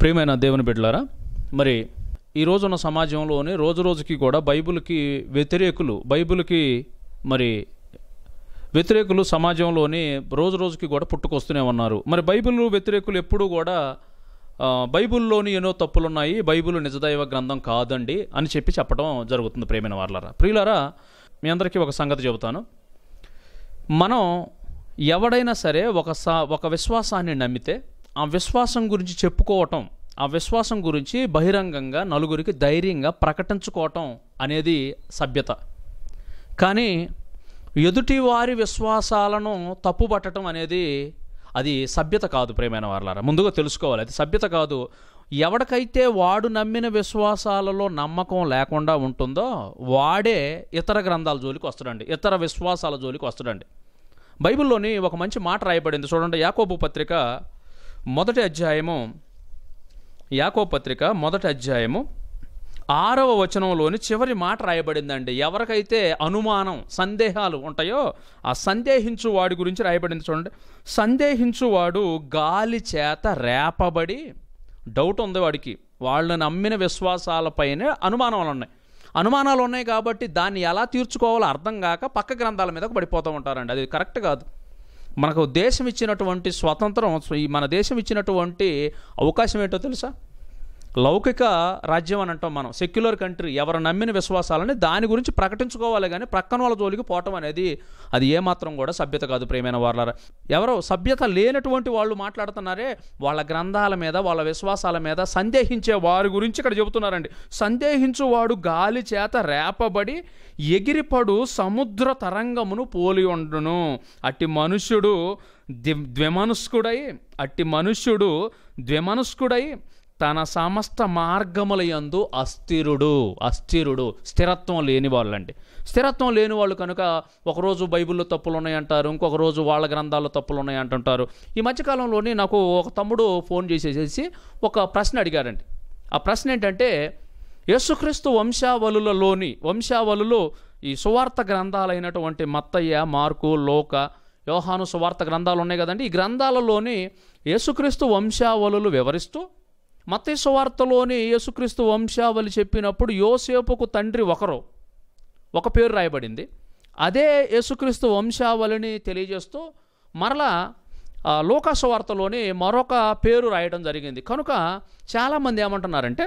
ప్రియమైన దేవుని బిడ్డలారా మరి ఈ రోజున్న సమాజంలోని రోజు రోజుకి కూడా బైబిల్కి వ్యతిరేకులు బైబిల్కి మరి వ్యతిరేకులు సమాజంలోని రోజు రోజుకి కూడా పుట్టుకొస్తూనే ఉన్నారు మరి బైబిల్ వ్యతిరేకులు ఎప్పుడూ కూడా ఆ, బైబిల్లోని ఎన్నో తప్పులున్నాయి బైబిల్ నిజదైవ గ్రంథం కాదండి అని చెప్పి చెప్పడం జరుగుతుంది ప్రేమైన వాళ్ళారా ప్రియులారా మీ అందరికీ ఒక సంగతి చెబుతాను మనం ఎవడైనా సరే ఒక సా ఒక విశ్వాసాన్ని నమ్మితే ఆ విశ్వాసం గురించి చెప్పుకోవటం ఆ విశ్వాసం గురించి బహిరంగంగా నలుగురికి ధైర్యంగా ప్రకటించుకోవటం అనేది సభ్యత కానీ ఎదుటి వారి విశ్వాసాలను తప్పుపట్టడం అనేది అది సభ్యత కాదు ప్రేమైన వాళ్ళారా ముందుగా తెలుసుకోవాలి అది సభ్యత కాదు ఎవడికైతే వాడు నమ్మిన విశ్వాసాలలో నమ్మకం లేకుండా ఉంటుందో వాడే ఇతర గ్రంథాల జోలికి వస్తాడండి ఇతర విశ్వాసాల జోలికి వస్తాడండి బైబిల్లోని ఒక మంచి మాట రాయబడింది చూడండి యాకోబు పత్రిక మొదటి అధ్యాయము యాకో పత్రిక మొదటి అధ్యాయము ఆరవ వచనంలోని చివరి మాట రాయబడిందండి ఎవరికైతే అనుమానం సందేహాలు ఉంటాయో ఆ సందేహించు వాడి గురించి రాయబడింది చూడండి సందేహించువాడు గాలి చేత రేపబడి డౌట్ ఉంది వాడికి వాళ్ళు నమ్మిన విశ్వాసాలపైనే అనుమానాలు ఉన్నాయి అనుమానాలు ఉన్నాయి కాబట్టి దాన్ని ఎలా తీర్చుకోవాలో అర్థం కాక పక్క గ్రంథాల మీదకు పడిపోతూ ఉంటారండి అది కరెక్ట్ కాదు మనకు దేశం ఇచ్చినటువంటి స్వతంత్రం ఈ మన దేశం ఇచ్చినటువంటి అవకాశం ఏంటో తెలుసా లౌకిక రాజ్యం అని అంటాం మనం సెక్యులర్ కంట్రీ ఎవరు నమ్మిన విశ్వాసాలని దాని గురించి ప్రకటించుకోవాలి కానీ ప్రక్కన వాళ్ళ జోలికి పోవటం అనేది అది ఏమాత్రం కూడా సభ్యత కాదు ప్రేమైన వాళ్ళ ఎవరో సభ్యత లేనటువంటి వాళ్ళు మాట్లాడుతున్నారే వాళ్ళ గ్రంథాల మీద వాళ్ళ విశ్వాసాల మీద సందేహించే వారి గురించి ఇక్కడ చెబుతున్నారండి సందేహించువాడు గాలి చేత రేపబడి ఎగిరిపడు సముద్ర తరంగమును పోలి ఉండును అట్టి మనుష్యుడు ది- ద్విమనస్కుడై అట్టి మనుష్యుడు ద్విమనస్కుడై తన సమస్త మార్గముల యందు అస్థిరుడు అస్థిరుడు స్థిరత్వం లేని వాళ్ళండి స్థిరత్వం లేని వాళ్ళు కనుక ఒకరోజు బైబిల్లో తప్పులు ఉన్నాయంటారు ఇంకొక రోజు వాళ్ళ గ్రంథాల్లో తప్పులు ఉన్నాయంటుంటారు ఈ మధ్యకాలంలోని నాకు ఒక తమ్ముడు ఫోన్ చేసేసేసి ఒక ప్రశ్న అడిగారండి ఆ ప్రశ్న ఏంటంటే యేసుక్రీస్తు వంశావళులలోని వంశావళులు ఈ సువార్త గ్రంథాలైనటువంటి మత్తయ్య మార్కు లోక యోహాను సువార్త గ్రంథాలు ఉన్నాయి కదండి ఈ గ్రంథాలలోని యేసుక్రీస్తు వంశావళులు వివరిస్తూ మత్తయి సువార్తలోని యేసుక్రీస్తు వంశావళి చెప్పినప్పుడు యోసేపుకు తండ్రి ఒకరు ఒక పేరు రాయబడింది అదే యేసుక్రీస్తు వంశావళిని తెలియజేస్తూ మరలా ఆ, లోకాసు వార్తలోని మరొక పేరు రాయడం జరిగింది కనుక చాలామంది ఏమంటున్నారంటే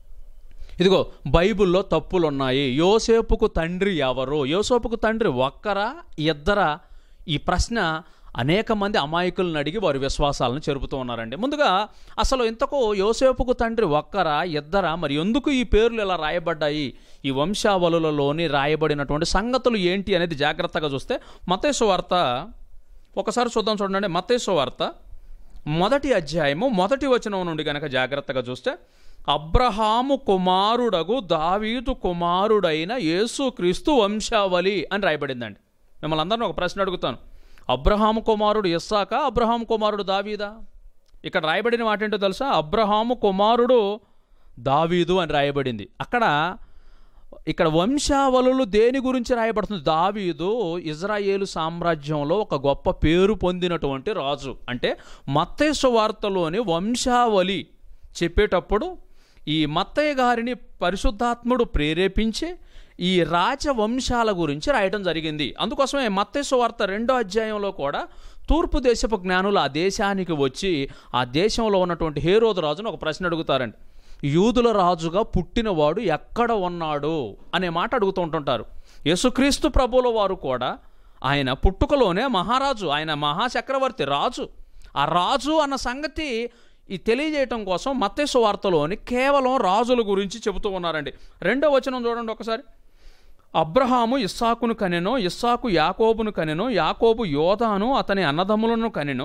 ఇదిగో బైబిల్లో తప్పులు ఉన్నాయి యోసేపుకు తండ్రి ఎవరు యోసేపుకు తండ్రి ఒక్కరా ఇద్దరా ఈ ప్రశ్న అనేక మంది అమాయకులను అడిగి వారి విశ్వాసాలను చెరుపుతూ ఉన్నారండి ముందుగా అసలు ఇంతకు యోసేపుకు తండ్రి ఒక్కరా ఇద్దరా మరి ఎందుకు ఈ పేర్లు ఇలా రాయబడ్డాయి ఈ వంశావళులలోని రాయబడినటువంటి సంగతులు ఏంటి అనేది జాగ్రత్తగా చూస్తే మతేసు వార్త ఒకసారి చూద్దాం చూడండి మతేసు వార్త మొదటి అధ్యాయము మొదటి వచనం నుండి కనుక జాగ్రత్తగా చూస్తే అబ్రహాము కుమారుడగు దావీదు కుమారుడైన యేసుక్రీస్తు వంశావళి అని రాయబడిందండి మిమ్మల్ని అందరిని ఒక ప్రశ్న అడుగుతాను అబ్రహాము కుమారుడు ఇస్సాక అబ్రహాము కుమారుడు దావీదా ఇక్కడ రాయబడిన మాట ఏంటో తెలుసా అబ్రహాము కుమారుడు దావీదు అని రాయబడింది అక్కడ ఇక్కడ వంశావళులు దేని గురించి రాయబడుతుంది దావీదు ఇజ్రాయేలు సామ్రాజ్యంలో ఒక గొప్ప పేరు పొందినటువంటి రాజు అంటే మత్తేసు వార్తలోని వంశావళి చెప్పేటప్పుడు ఈ మత్తయ్య గారిని పరిశుద్ధాత్ముడు ప్రేరేపించి ఈ రాజవంశాల గురించి రాయటం జరిగింది అందుకోసమే మత్తేసు వార్త రెండో అధ్యాయంలో కూడా తూర్పు దేశపు జ్ఞానులు ఆ దేశానికి వచ్చి ఆ దేశంలో ఉన్నటువంటి హేరోదు రాజును ఒక ప్రశ్న అడుగుతారండి యూదుల రాజుగా పుట్టినవాడు ఎక్కడ ఉన్నాడు అనే మాట అడుగుతూ ఉంటుంటారు యేసుక్రీస్తు ప్రభుల వారు కూడా ఆయన పుట్టుకలోనే మహారాజు ఆయన మహాచక్రవర్తి రాజు ఆ రాజు అన్న సంగతి ఈ తెలియజేయటం కోసం మత్తేసు వార్తలోని కేవలం రాజుల గురించి చెబుతూ ఉన్నారండి రెండో వచనం చూడండి ఒకసారి అబ్రహాము ఇస్సాకును కనెను ఇస్సాకు యాకోబును కనెను యాకోబు యోధాను అతని అన్నదమ్ములను కనెను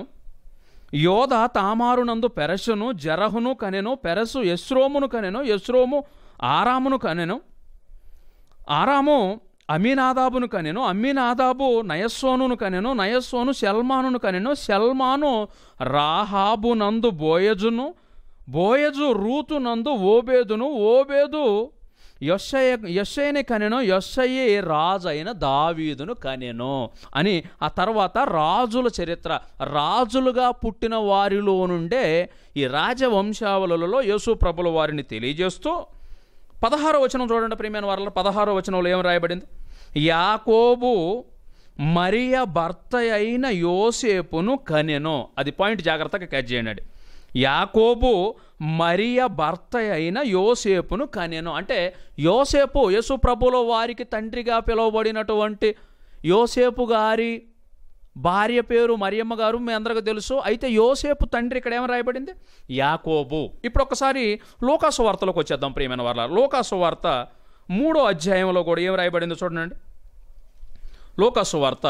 యోధ తామారునందు పెరసును జరహును కనెను పెరసు యశ్రోమును కనెను యశ్రోము ఆరామును కనెను ఆరాము అమీనాదాబును కనెను అమీనాదాబు నయస్సోనును కనెను నయస్సోను శల్మానును కనెను శల్మాను రాహాబు నందు బోయజును బోయజు రూతు నందు ఓబేదును ఓబేదు యెషయ యెషయని కనెను యెషయే రాజు అయిన దావీదును కనెను అని ఆ తర్వాత రాజుల చరిత్ర రాజులుగా పుట్టిన వారిలో నుండే ఈ రాజవంశావళులలో యేసు ప్రభుల వారిని తెలియజేస్తూ పదహారో వచనం చూడండి ప్రియమైన వారిలో పదహారో వచనంలో ఏం రాయబడింది యాకోబు మరియ భర్త అయిన యోసేపును కనెను అది పాయింట్ జాగ్రత్తగా క్యాచ్ చేయండి యాకోబు మరియ భర్త అయిన యోసేపును కనెను అంటే యోసేపు యేసు ప్రభుల వారికి తండ్రిగా పిలువబడినటువంటి యోసేపు గారి భార్య పేరు మరియమ్మ గారు మీ అందరికీ తెలుసు అయితే యోసేపు తండ్రి ఇక్కడ ఏం రాయబడింది యాకోబు ఇప్పుడు ఒకసారి లోకాసు వార్తలోకి వచ్చేద్దాం ప్రియమైన వాళ్ళ లోకాసు వార్త మూడో అధ్యాయంలో కూడా ఏం రాయబడిందో చూడండి లోకాసు వార్త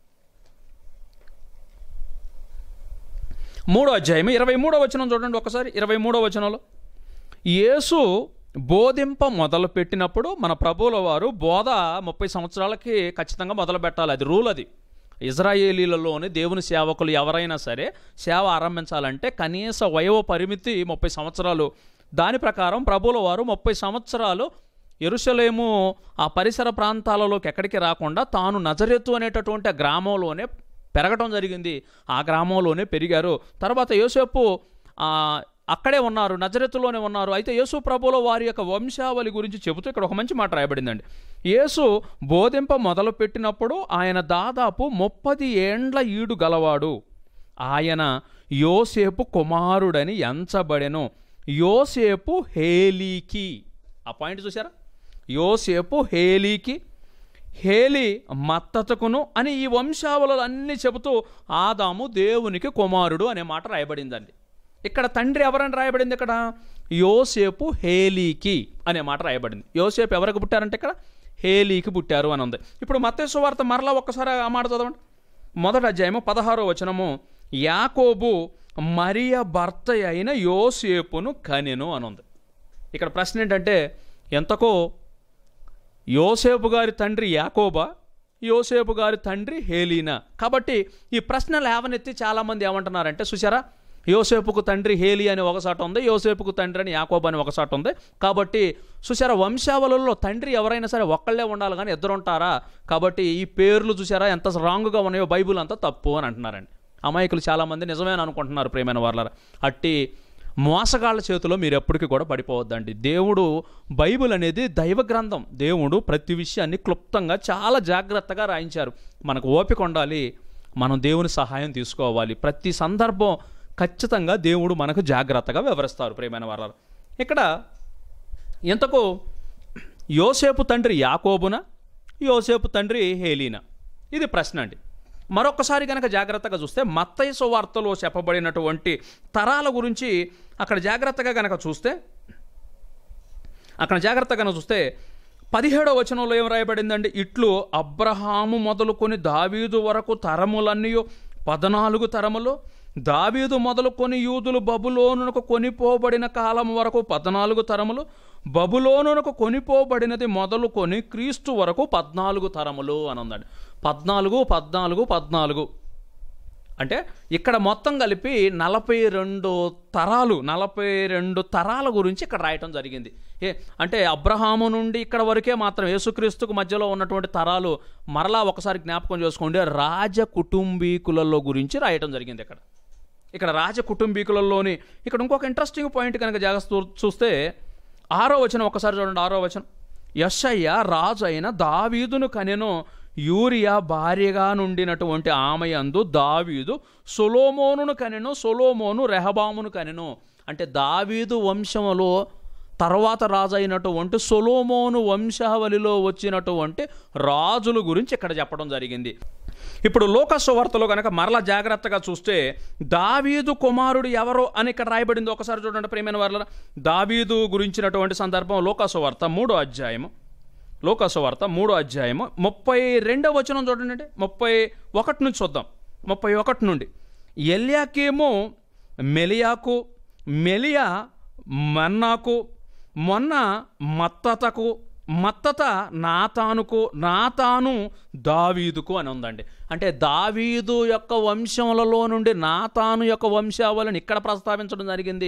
మూడో అధ్యాయం ఇరవై మూడో వచనం చూడండి ఒకసారి ఇరవై మూడో వచనంలో యేసు బోధింప మొదలు పెట్టినప్పుడు మన ప్రభువుల వారు బోధ ముప్పై సంవత్సరాలకి ఖచ్చితంగా మొదలు పెట్టాలి అది రూల్ అది ఇజ్రాయేలీలలోని దేవుని సేవకులు ఎవరైనా సరే సేవ ఆరంభించాలంటే కనీస వయో పరిమితి ముప్పై సంవత్సరాలు దాని ప్రకారం ప్రభువుల వారు ముప్పై సంవత్సరాలు ఎరుసలేము ఆ పరిసర ప్రాంతాలలోకి ఎక్కడికి రాకుండా తాను నజరెత్తు అనేటటువంటి ఆ గ్రామంలోనే పెరగటం జరిగింది ఆ గ్రామంలోనే పెరిగారు తర్వాత యోసేపు ఆ, అక్కడే ఉన్నారు నజరెత్తులోనే ఉన్నారు అయితే యేసు ప్రభుల వారి యొక్క వంశావళి గురించి చెబుతూ ఇక్కడ ఒక మంచి మాట రాయబడిందండి యేసు బోధింప మొదలుపెట్టినప్పుడు ఆయన దాదాపు ముప్పది ఏండ్ల ఈడు గలవాడు ఆయన యోసేపు కుమారుడని ఎంచబడెను యోసేపు హేలీకి ఆ పాయింట్ చూసారా యోసేపు హేలీకి హేలి మత్తతకును అని ఈ వంశావళులు అన్నీ చెబుతూ ఆదాము దేవునికి కుమారుడు అనే మాట రాయబడిందండి ఇక్కడ తండ్రి ఎవరని రాయబడింది ఇక్కడ యోసేపు హేలీకి అనే మాట రాయబడింది యోసేపు ఎవరికి పుట్టారంటే ఇక్కడ హేలీకి పుట్టారు అని ఉంది ఇప్పుడు మత్తేసు వార్త మరలా ఒక్కసారి ఆ మాట చదవండి మొదటి అధ్యాయము పదహారో వచనము యాకోబు మరియ భర్త అయిన యోసేపును కనెను అని ఉంది ఇక్కడ ప్రశ్న ఏంటంటే ఎంతకో యోసేపు గారి తండ్రి యాకోబా యోసేపు గారి తండ్రి హేలీనా కాబట్టి ఈ ప్రశ్న లేవనెత్తి చాలామంది ఏమంటున్నారంటే చూసారా యోసేపుకు తండ్రి హేలి అని ఒక సాట ఉంది యోసేపుకు తండ్రి అని యాకోబ్ అని ఒక సాట ఉంది కాబట్టి చూసారా వంశావళుల్లో తండ్రి ఎవరైనా సరే ఒక్కళ్ళే ఉండాలి కానీ ఇద్దరు ఉంటారా కాబట్టి ఈ పేర్లు చూసారా ఎంత రాంగ్గా ఉన్నాయో బైబుల్ అంతా తప్పు అని అంటున్నారండి అమాయకులు చాలామంది నిజమేనని అనుకుంటున్నారు ప్రేమైన వాళ్ళ అట్టి మోసగాళ్ళ చేతిలో మీరు ఎప్పటికీ కూడా పడిపోవద్దండి దేవుడు బైబిల్ అనేది దైవ గ్రంథం దేవుడు ప్రతి విషయాన్ని క్లుప్తంగా చాలా జాగ్రత్తగా రాయించారు మనకు ఓపిక ఉండాలి మనం దేవుని సహాయం తీసుకోవాలి ప్రతి సందర్భం ఖచ్చితంగా దేవుడు మనకు జాగ్రత్తగా వివరిస్తారు ప్రేమైన వాళ్ళ ఇక్కడ ఇంతకు యోసేపు తండ్రి యాకోబున యోసేపు తండ్రి హేలీనా ఇది ప్రశ్న అండి మరొకసారి కనుక జాగ్రత్తగా చూస్తే మత్తయి సువార్తలో చెప్పబడినటువంటి తరాల గురించి అక్కడ జాగ్రత్తగా కనుక చూస్తే అక్కడ జాగ్రత్తగా చూస్తే పదిహేడవ వచనంలో ఏం రాయబడిందండి ఇట్లు అబ్రహాము మొదలుకొని దావీదు వరకు తరములన్నీ పద్నాలుగు తరములు దావీదు మొదలుకొని యూదులు బబులోనునకు కొనిపోబడిన కాలం వరకు పద్నాలుగు తరములు బబులోనునకు కొనిపోబడినది మొదలుకొని క్రీస్తు వరకు పద్నాలుగు తరములు అని ఉందండి పద్నాలుగు పద్నాలుగు పద్నాలుగు అంటే ఇక్కడ మొత్తం కలిపి నలభై రెండు తరాలు నలభై రెండు తరాల గురించి ఇక్కడ రాయటం జరిగింది ఏ అంటే అబ్రహాము నుండి ఇక్కడ వరకే మాత్రం యేసుక్రీస్తుకు మధ్యలో ఉన్నటువంటి తరాలు మరలా ఒకసారి జ్ఞాపకం చేసుకోండి రాజ కుటుంబీకులలో గురించి రాయటం జరిగింది ఇక్కడ ఇక్కడ రాజ కుటుంబీకులలోని ఇక్కడ ఇంకొక ఇంట్రెస్టింగ్ పాయింట్ కనుక జాగ్రత్త చూస్తే ఆరో వచనం ఒకసారి చూడండి ఆరో వచనం యశయ్య రాజు అయిన దావీదును కనెను యూరియా భార్యగా నుండినటువంటి ఆమె అందు దావీదు సొలోమోనును కనెను సొలోమోను రెహబామును కనెను అంటే దావీదు వంశములో తర్వాత రాజు అయినటువంటి సొలోమోను వంశావళిలో వచ్చినటువంటి రాజుల గురించి ఇక్కడ చెప్పడం జరిగింది ఇప్పుడు లోకస్వార్తలో కనుక మరలా జాగ్రత్తగా చూస్తే దావీదు కుమారుడు ఎవరు అని ఇక్కడ రాయబడింది ఒకసారి చూడండి ప్రేమైన వాళ్ళ దావీదు గురించినటువంటి సందర్భం లోకస్వార్త మూడో అధ్యాయము లోకస్వార్త మూడో అధ్యాయము ముప్పై రెండవ వచనం చూడండి ముప్పై ఒకటి నుంచి చూద్దాం ముప్పై ఒకటి నుండి ఎల్యాకేమో మెలియాకు మెలియా మన్నాకు మొన్న మత్తతకు మత్తత నాతానుకు నాతాను దావీదుకు అని ఉందండి అంటే దావీదు యొక్క వంశములలో నుండి నాతాను యొక్క వంశావళిని ఇక్కడ ప్రస్తావించడం జరిగింది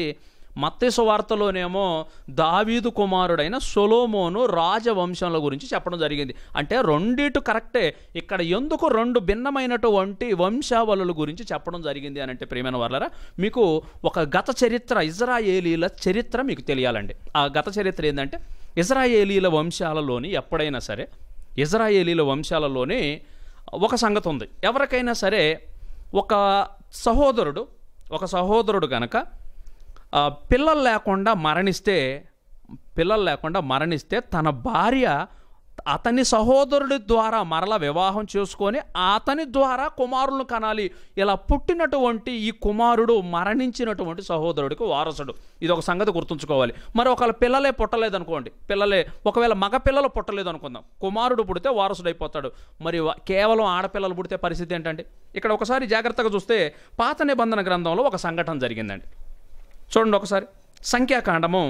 మత్తేసు వార్తలోనేమో దావీదు కుమారుడైన సొలోమోను రాజవంశంల గురించి చెప్పడం జరిగింది అంటే రెండిటు కరెక్టే ఇక్కడ ఎందుకు రెండు భిన్నమైనటువంటి వంశావళుల గురించి చెప్పడం జరిగింది అని అంటే ప్రియమైన వాళ్ళరా మీకు ఒక గత చరిత్ర ఇజ్రాయేలీల చరిత్ర మీకు తెలియాలండి ఆ గత చరిత్ర ఏంటంటే ఇజ్రాయేలీల వంశాలలోని ఎప్పుడైనా సరే ఇజ్రాయేలీల వంశాలలోని ఒక సంగతి ఉంది ఎవరికైనా సరే ఒక సహోదరుడు ఒక సహోదరుడు గనక ఆ, పిల్లలు లేకుండా మరణిస్తే పిల్లలు లేకుండా మరణిస్తే తన భార్య అతని సహోదరుడి ద్వారా మరల వివాహం చేసుకొని అతని ద్వారా కుమారులను కనాలి ఇలా పుట్టినటువంటి ఈ కుమారుడు మరణించినటువంటి సహోదరుడికి వారసుడు ఇది ఒక సంగతి గుర్తుంచుకోవాలి మరి ఒకవేళ పిల్లలే పుట్టలేదనుకోండి పిల్లలే ఒకవేళ మగ పిల్లలు పుట్టలేదు అనుకుందాం కుమారుడు పుడితే వారసుడైపోతాడు మరి వ- కేవలం ఆడపిల్లలు పుడితే పరిస్థితి ఏంటంటే ఇక్కడ ఒకసారి జాగ్రత్తగా చూస్తే పాత నిబంధన గ్రంథంలో ఒక సంఘటన జరిగిందండి చూడండి ఒకసారి సంఖ్యాకాండము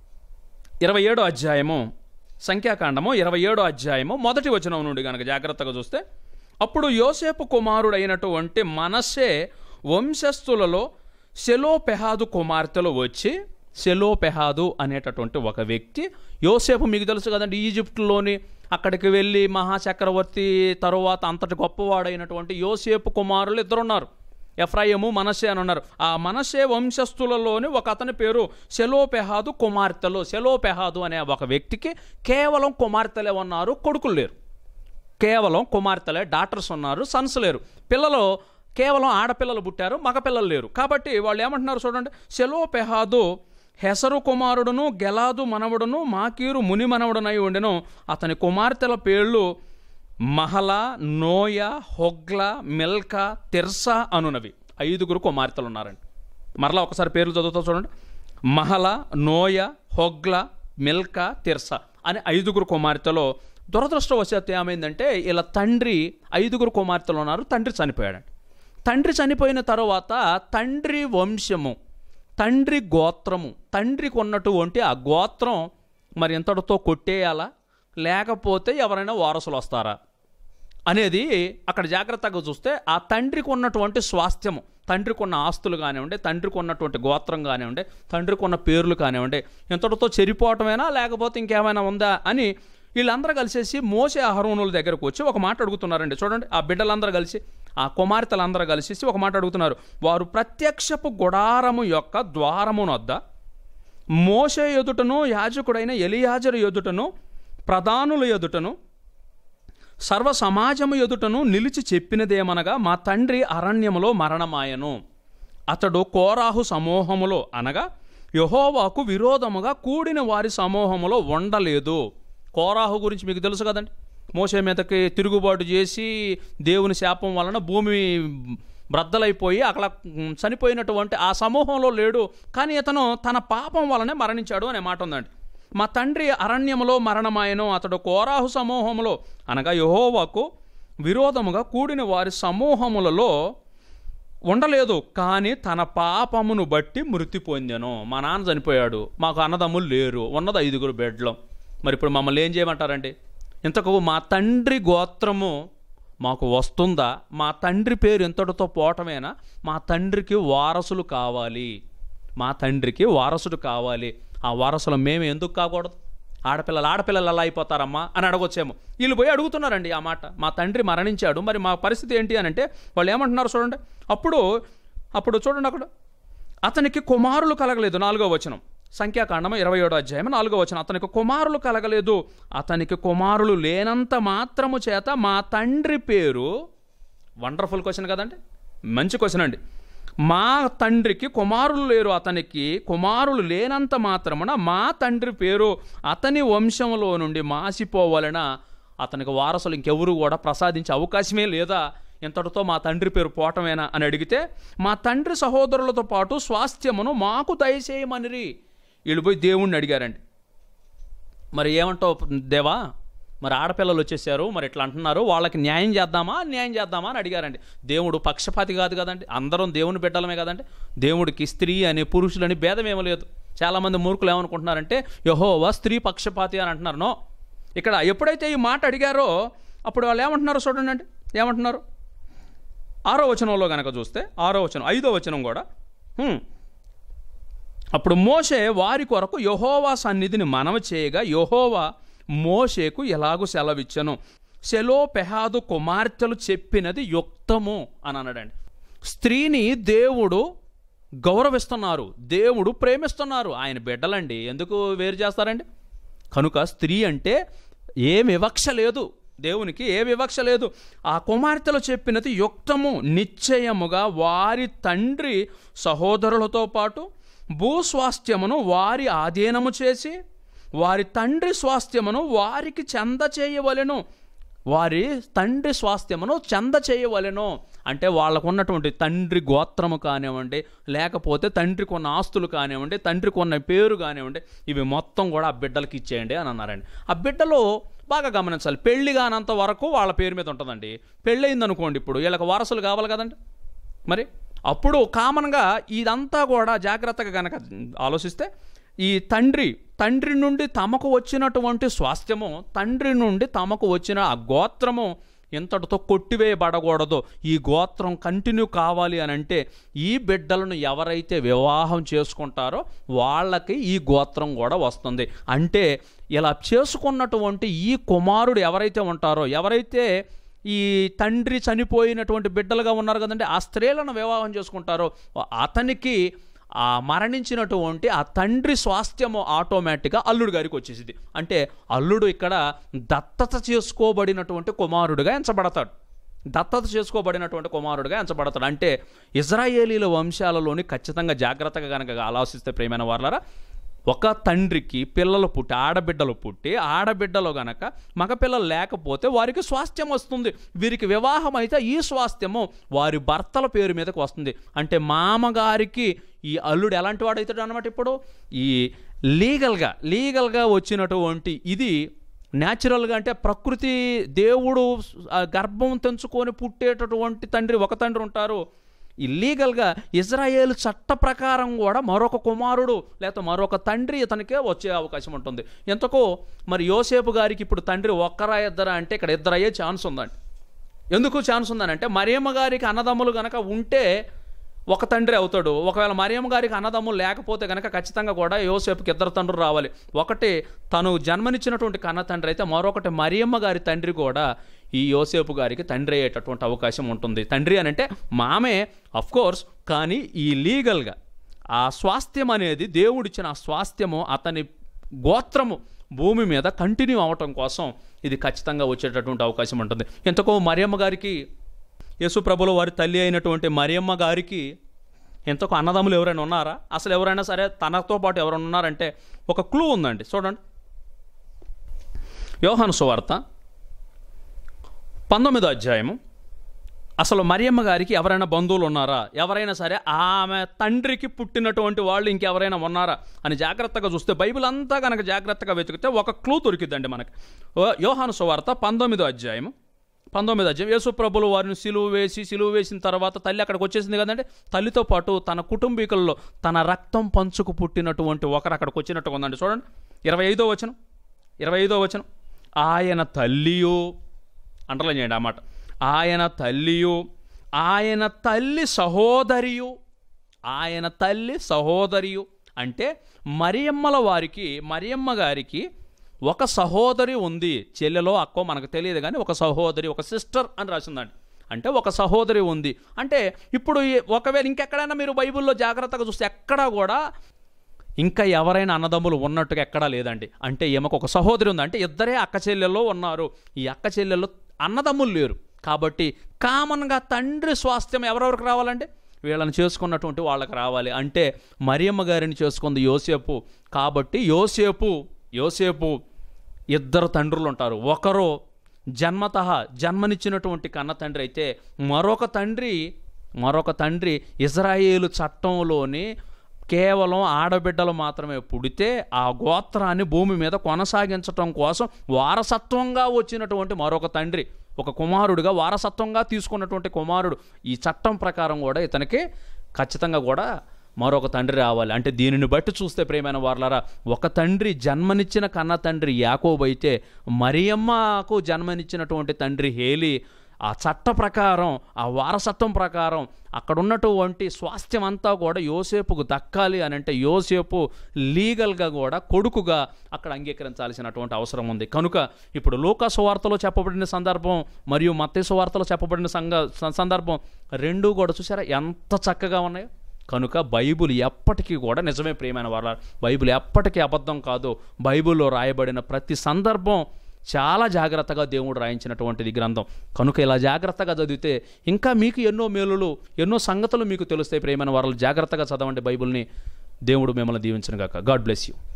ఇరవై ఏడో అధ్యాయము సంఖ్యాకాండము ఇరవై ఏడో అధ్యాయము మొదటి వచనం నుండి కనుక జాగ్రత్తగా చూస్తే అప్పుడు యోసేపు కుమారుడైనటువంటి మనస్సే వంశస్థులలో సెలోపెహాదు కుమార్తెలు వచ్చి సెలోపెహాదు అనేటటువంటి ఒక వ్యక్తి యోసేపు మీకు తెలుసు కదండి ఈజిప్టులోని అక్కడికి వెళ్ళి మహాచక్రవర్తి తరువాత అంతటి గొప్పవాడైనటువంటి యోసేపు కుమారులు ఇద్దరున్నారు ఎఫ్రాయిము మనస్సే అని ఉన్నారు ఆ మనస్సే వంశస్థులలోని ఒక అతని పేరు సెలోపెహాదు కుమార్తెలు సెలోపెహాదు అనే ఒక వ్యక్తికి కేవలం కుమార్తెలే ఉన్నారు కొడుకులు లేరు కేవలం కుమార్తెలే డాక్టర్స్ ఉన్నారు సన్స్ లేరు పిల్లలు కేవలం ఆడపిల్లలు పుట్టారు మగపిల్లలు లేరు కాబట్టి వాళ్ళు ఏమంటున్నారు చూడండి సెలోపెహాదు హెసరు కుమారుడును గెలాదు మనవడును మాకీరు ముని మనవడునై ఉండెను అతని కుమార్తెల పేర్లు మహల నోయ హొగ్ల మిల్క తిర్సా అనునవి ఐదుగురు కుమార్తెలు ఉన్నారండి మరలా ఒకసారి పేర్లు చదువుతా చూడండి మహల నోయ హొగ్ల మిల్క తిర్సా అని ఐదుగురు కుమార్తెలో దురదృష్టవశాత్తు ఏమైందంటే ఇలా తండ్రి ఐదుగురు కుమార్తెలు ఉన్నారు తండ్రి చనిపోయాడండి తండ్రి చనిపోయిన తర్వాత తండ్రి వంశము తండ్రి గోత్రము తండ్రికి ఉన్నటువంటి ఆ గోత్రం మరి ఎంతటితో కొట్టేయాలా లేకపోతే ఎవరైనా వారసులు వస్తారా అనేది అక్కడ జాగ్రత్తగా చూస్తే ఆ తండ్రికి ఉన్నటువంటి స్వాస్థ్యము తండ్రికి ఉన్న ఆస్తులు కానివ్వండి తండ్రికి ఉన్నటువంటి గోత్రం కానివ్వండి తండ్రికి ఉన్న పేర్లు కానివ్వండి ఇంతటితో చెరిపోవటమేనా లేకపోతే ఇంకేమైనా ఉందా అని వీళ్ళందరూ కలిసేసి మోసే అహరోనుల దగ్గరకు వచ్చి ఒక మాట అడుగుతున్నారండి చూడండి ఆ బిడ్డలందరూ కలిసి ఆ కుమార్తెలందరూ కలిసేసి ఒక మాట అడుగుతున్నారు వారు ప్రత్యక్షపు గుడారము యొక్క ద్వారమునొద్ద మోసే ఎదుటను యాజకుడైన ఎలియాజరు ఎదుటను ప్రధానుల ఎదుటను సర్వ సమాజము ఎదుటను నిలిచి చెప్పినదేమనగా మా తండ్రి అరణ్యములో మరణమాయను అతడు కోరాహు సమూహములో అనగా యహోవాకు విరోధముగా కూడిన వారి సమూహములో ఉండలేదు కోరాహు గురించి మీకు తెలుసు కదండి మోసే మీదకి తిరుగుబాటు చేసి దేవుని శాపం వలన భూమి బ్రద్దలైపోయి అక్కడ మ్, చనిపోయినటువంటి ఆ సమూహంలో లేడు కానీ ఇతను తన పాపం వలనే మరణించాడు అనే మాట ఉందండి మా తండ్రి అరణ్యములో మరణమాయను అతడు కోరాహు సమూహములో అనగా యహోవాకు విరోధముగా కూడిన వారి సమూహములలో ఉండలేదు కానీ తన పాపమును బట్టి మృతి పొందెను మా నాన్న చనిపోయాడు మాకు అన్నదమ్ములు లేరు ఉన్నది ఐదుగురు బెడ్లో మరి ఇప్పుడు మమ్మల్ని ఏం చేయమంటారండి ఇంతకు మా తండ్రి గోత్రము మాకు వస్తుందా మా తండ్రి పేరు ఇంతటితో పోవటమేనా మా తండ్రికి వారసులు కావాలి మా తండ్రికి వారసుడు కావాలి ఆ వారసులు మేము ఎందుకు కాకూడదు ఆడపిల్లలు ఆడపిల్లలు ఎలా అయిపోతారమ్మా అని అడగొచ్చేమో వీళ్ళు పోయి అడుగుతున్నారండి ఆ మాట మా తండ్రి మరణించాడు మరి మా పరిస్థితి ఏంటి అని అంటే వాళ్ళు ఏమంటున్నారు చూడండి అప్పుడు అప్పుడు చూడండి అక్కడ అతనికి కుమారులు కలగలేదు నాలుగో వచనం సంఖ్యాకాండము ఇరవై ఏడో అధ్యాయం నాలుగో వచనం అతనికి కుమారులు కలగలేదు అతనికి కుమారులు లేనంత మాత్రము చేత మా తండ్రి పేరు వండర్ఫుల్ క్వశ్చన్ కదండి మంచి క్వశ్చన్ అండి మా తండ్రికి కుమారులు లేరు అతనికి కుమారులు లేనంత మాత్రమున మా తండ్రి పేరు అతని వంశంలో నుండి మాసిపోవలన అతనికి వారసులు ఇంకెవరు కూడా ప్రసాదించే అవకాశమే లేదా ఇంతటితో మా తండ్రి పేరు పోవటమేనా అని అడిగితే మా తండ్రి సహోదరులతో పాటు స్వాస్థ్యమును మాకు దయచేయమనిరి వీళ్ళు పోయి దేవుణ్ణి అడిగారండి మరి ఏమంటావు దేవా మరి ఆడపిల్లలు వచ్చేసారు మరి ఇట్లా అంటున్నారు వాళ్ళకి న్యాయం చేద్దామా న్యాయం చేద్దామా అని అడిగారండి దేవుడు పక్షపాతి కాదు కదండి అందరం దేవుని బిడ్డలమే కదండి దేవుడికి స్త్రీ అని పురుషులని భేదం ఏమీ లేదు చాలామంది మూర్ఖులు ఏమనుకుంటున్నారంటే యహోవా స్త్రీ పక్షపాతి అని అంటున్నారు నో ఇక్కడ ఎప్పుడైతే ఈ మాట అడిగారో అప్పుడు వాళ్ళు ఏమంటున్నారో చూడండి అండి ఏమంటున్నారు ఆరో వచనంలో కనుక చూస్తే ఆరో వచనం ఐదో వచనం కూడా హ్మ్. అప్పుడు మోషే వారి కొరకు యహోవా సన్నిధిని మనవి చేయగా యహోవా మోషేకు ఎలాగూ సెలవిచ్చను సెలో పెహాదు కుమార్తెలు చెప్పినది యుక్తము అని అన్నాడండి స్త్రీని దేవుడు గౌరవిస్తున్నారు దేవుడు ప్రేమిస్తున్నారు ఆయన బిడ్డలండి ఎందుకు వేరు చేస్తారండి కనుక స్త్రీ అంటే ఏ వివక్ష లేదు దేవునికి ఏ వివక్ష లేదు ఆ కుమార్తెలు చెప్పినది యుక్తము నిశ్చయముగా వారి తండ్రి సహోదరులతో పాటు భూస్వాస్థ్యమును వారి ఆధీనము చేసి వారి తండ్రి స్వాస్థ్యమును వారికి చెంద చేయవలెను వారి తండ్రి స్వాస్థ్యమును చెంద చేయవలెను అంటే వాళ్ళకు ఉన్నటువంటి తండ్రి గోత్రము కానివ్వండి లేకపోతే తండ్రికి ఉన్న ఆస్తులు కానివ్వండి తండ్రికి ఉన్న పేరు కానివ్వండి ఇవి మొత్తం కూడా ఆ బిడ్డలకి ఇచ్చేయండి అని అన్నారండి ఆ బిడ్డలో బాగా గమనించాలి పెళ్లి కానంత వరకు వాళ్ళ పేరు మీద ఉంటుందండి పెళ్ళి అయిందనుకోండి ఇప్పుడు వీళ్ళకి వారసులు కావాలి కదండి మరి అప్పుడు కామన్గా ఇదంతా కూడా జాగ్రత్తగా కనుక ఆలోచిస్తే ఈ తండ్రి తండ్రి నుండి తమకు వచ్చినటువంటి స్వాస్థ్యము తండ్రి నుండి తమకు వచ్చిన ఆ గోత్రము ఇంతటితో కొట్టివేయబడకూడదు ఈ గోత్రం కంటిన్యూ కావాలి అని అంటే ఈ బిడ్డలను ఎవరైతే వివాహం చేసుకుంటారో వాళ్ళకి ఈ గోత్రం కూడా వస్తుంది అంటే ఇలా చేసుకున్నటువంటి ఈ కుమారుడు ఎవరైతే ఉంటారో ఎవరైతే ఈ తండ్రి చనిపోయినటువంటి బిడ్డలుగా ఉన్నారు కదండి ఆ స్త్రీలను వివాహం చేసుకుంటారో అతనికి ఆ మరణించినటువంటి ఆ తండ్రి స్వాస్థ్యము ఆటోమేటిక్గా అల్లుడు గారికి వచ్చేసింది అంటే అల్లుడు ఇక్కడ దత్తత చేసుకోబడినటువంటి కుమారుడుగా ఎంచబడతాడు దత్తత చేసుకోబడినటువంటి కుమారుడుగా ఎంచబడతాడు అంటే ఇజ్రాయేలీల వంశాలలోని ఖచ్చితంగా జాగ్రత్తగా కనుక ఆలోచిస్తే ప్రేమైన వాళ్ళరా ఒక తండ్రికి పిల్లలు పుట్టి ఆడబిడ్డలు పుట్టి ఆడబిడ్డలు గనక మగపిల్లలు లేకపోతే వారికి స్వాస్థ్యం వస్తుంది వీరికి వివాహం అయితే ఈ స్వాస్థ్యము వారి భర్తల పేరు మీదకి వస్తుంది అంటే మామగారికి ఈ అల్లుడు ఎలాంటి వాడు అవుతాడు అనమాట ఇప్పుడు ఈ లీగల్గా లీగల్గా వచ్చినటువంటి ఇది న్యాచురల్గా అంటే ప్రకృతి దేవుడు ఆ గర్భం తెంచుకొని పుట్టేటటువంటి తండ్రి ఒక తండ్రి ఉంటారు ఇల్లీగల్గా ఇజ్రాయేల్ చట్ట ప్రకారం కూడా మరొక కుమారుడు లేకపోతే మరొక తండ్రి ఇతనికే వచ్చే అవకాశం ఉంటుంది ఎంతకో మరి యోసేపు గారికి ఇప్పుడు తండ్రి ఒక్కరా ఇద్దరా అంటే ఇక్కడ ఇద్దరు అయ్యే ఛాన్స్ ఉందండి ఎందుకు ఛాన్స్ ఉందనంటే మరియమ్మ గారికి అన్నదమ్ములు గనక ఉంటే ఒక తండ్రి అవుతాడు ఒకవేళ మరియమ్మ గారికి అన్నదమ్ములు లేకపోతే కనుక ఖచ్చితంగా కూడా యోసేపుకి ఇద్దరు తండ్రులు రావాలి ఒకటి తను జన్మనిచ్చినటువంటి కన్న తండ్రి అయితే మరొకటి మరియమ్మ గారి తండ్రి కూడా ఈ యోసేపు గారికి తండ్రి అయ్యేటటువంటి అవకాశం ఉంటుంది తండ్రి అని అంటే మామే కోర్స్ కానీ ఈ లీగల్గా ఆ స్వాస్థ్యం అనేది దేవుడిచ్చిన ఆ స్వాస్థ్యము అతని గోత్రము భూమి మీద కంటిన్యూ అవటం కోసం ఇది ఖచ్చితంగా వచ్చేటటువంటి అవకాశం ఉంటుంది ఎంతకో మరియమ్మ గారికి యేసు ప్రభుల వారి తల్లి అయినటువంటి మరియమ్మ గారికి ఎంతకు అన్నదమ్ములు ఎవరైనా ఉన్నారా అసలు ఎవరైనా సరే తనతో పాటు ఎవరైనా ఉన్నారంటే ఒక క్లూ ఉందండి చూడండి యోహాను సువార్త పంతొమ్మిదో అధ్యాయము అసలు మరియమ్మ గారికి ఎవరైనా బంధువులు ఉన్నారా ఎవరైనా సరే ఆమె తండ్రికి పుట్టినటువంటి వాళ్ళు ఇంకెవరైనా ఉన్నారా అని జాగ్రత్తగా చూస్తే బైబిల్ అంతా కనుక జాగ్రత్తగా వెతికితే ఒక క్లూ దొరికిద్దండి మనకి ఓ యోహాను సువార్త పంతొమ్మిదో అధ్యాయము పంతొమ్మిది అధ్యాయం యేసు ప్రభులు వారిని సిలువ వేసి సిలువ వేసిన తర్వాత తల్లి అక్కడికి వచ్చేసింది కదండి తల్లితో పాటు తన కుటుంబీకుల్లో తన రక్తం పంచుకు పుట్టినటువంటి ఒకరు అక్కడికి వచ్చినట్టుగా ఉందండి చూడండి ఇరవై ఐదో వచనం ఇరవై ఐదో వచనం ఆయన తల్లియు అండర్లైన్ చేయండి ఆ మాట ఆయన తల్లియు ఆయన తల్లి సహోదరియు ఆయన తల్లి సహోదరియు అంటే మరియమ్మల వారికి మరియమ్మ గారికి ఒక సహోదరి ఉంది చెల్లెలో అక్కో మనకు తెలియదు కానీ ఒక సహోదరి ఒక సిస్టర్ అని రాసిందండి అంటే ఒక సహోదరి ఉంది అంటే ఇప్పుడు ఈ- ఒకవేళ ఇంకెక్కడైనా మీరు బైబిల్లో జాగ్రత్తగా చూస్తే ఎక్కడా కూడా ఇంకా ఎవరైనా అన్నదమ్ములు ఉన్నట్టుగా ఎక్కడా లేదండి అంటే ఈమెకు ఒక సహోదరి ఉంది అంటే ఇద్దరే అక్క చెల్లెల్లో ఉన్నారు ఈ అక్క చెల్లెల్లో అన్నదమ్ములు లేరు కాబట్టి కామన్గా తండ్రి స్వాస్థ్యం ఎవరెవరికి రావాలండి వీళ్ళని చేసుకున్నటువంటి వాళ్ళకి రావాలి అంటే మరియమ్మ గారిని చేసుకుంది యోసేపు కాబట్టి యోసేపు యోసేపు ఇద్దరు తండ్రులు ఉంటారు ఒకరు జన్మత జన్మనిచ్చినటువంటి కన్న తండ్రి అయితే మరొక తండ్రి మరొక తండ్రి ఇజ్రాయేలు చట్టంలోని కేవలం ఆడబిడ్డలు మాత్రమే పుడితే ఆ గోత్రాన్ని భూమి మీద కొనసాగించటం కోసం వారసత్వంగా వచ్చినటువంటి మరొక తండ్రి ఒక కుమారుడిగా వారసత్వంగా తీసుకున్నటువంటి కుమారుడు ఈ చట్టం ప్రకారం కూడా ఇతనికి ఖచ్చితంగా కూడా మరొక తండ్రి రావాలి అంటే దీనిని బట్టి చూస్తే ప్రేమైన వార్లారా ఒక తండ్రి జన్మనిచ్చిన కన్న తండ్రి యాకోబు అయితే మరియమ్మకు జన్మనిచ్చినటువంటి తండ్రి హేలి ఆ చట్ట ప్రకారం ఆ వారసత్వం ప్రకారం అక్కడ ఉన్నటువంటి స్వాస్థ్యం అంతా కూడా యోసేపుకు దక్కాలి అని అంటే యోసేపు లీగల్గా కూడా కొడుకుగా అక్కడ అంగీకరించాల్సినటువంటి అవసరం ఉంది కనుక ఇప్పుడు లోకాసు వార్తలో చెప్పబడిన సందర్భం మరియు మత్తేసు వార్తలో చెప్పబడిన సంగ స- సందర్భం రెండూ కూడా చూసారా ఎంత చక్కగా ఉన్నాయో కనుక బైబుల్ ఎప్పటికీ కూడా నిజమే ప్రియమైన వాళ్ళ బైబిల్ ఎప్పటికీ అబద్ధం కాదు బైబిల్లో రాయబడిన ప్రతి సందర్భం చాలా జాగ్రత్తగా దేవుడు రాయించినటువంటిది గ్రంథం కనుక ఇలా జాగ్రత్తగా చదివితే ఇంకా మీకు ఎన్నో మేలులు ఎన్నో సంగతులు మీకు తెలుస్తాయి ప్రియమైన వారు జాగ్రత్తగా చదవండి బైబిల్ని దేవుడు మిమ్మల్ని దీవించను గాక గాడ్ బ్లెస్ యూ